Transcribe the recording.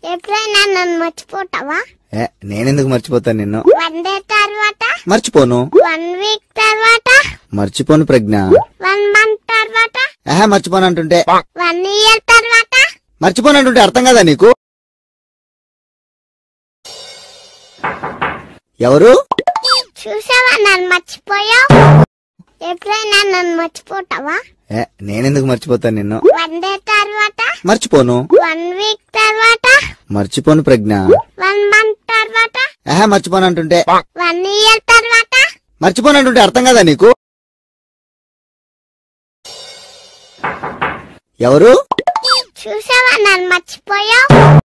ఎప్పుడైనా నన్ను మర్చిపోతావా ఏ నేనెందుకు మర్చిపోతాను నిన్ను వన్ డే తర్వాత మర్చిపోను వన్ వీక్ తర్వాత మర్చిపోను ప్రజ్ఞ వన్ మంత్ తర్వాత ఏహే మర్చిపోను అంటుంటే వన్ ఇయర్ తర్వాత మర్చిపోను అంటుంటే అర్థం కదా నీకు ఎవరు చూసావా నన్ను మర్చిపోయావు ఎప్పుడైనా నన్ను మర్చిపోతావా ఏ నేనెందుకు మర్చిపోతాను నిన్ను వన్ డే తర్వాత మర్చిపోను వన్ వీక్ తర్వాత మర్చిపోను ప్రజ్ఞ వన్ మంత్ తర్వాత ఏహే మర్చిపోను అంటుంటే వన్ ఇయర్ తర్వాత మర్చిపోను అంటుంటే అర్థం కదా నీకు ఎవరు చూసావా నన్ను మర్చిపోయావు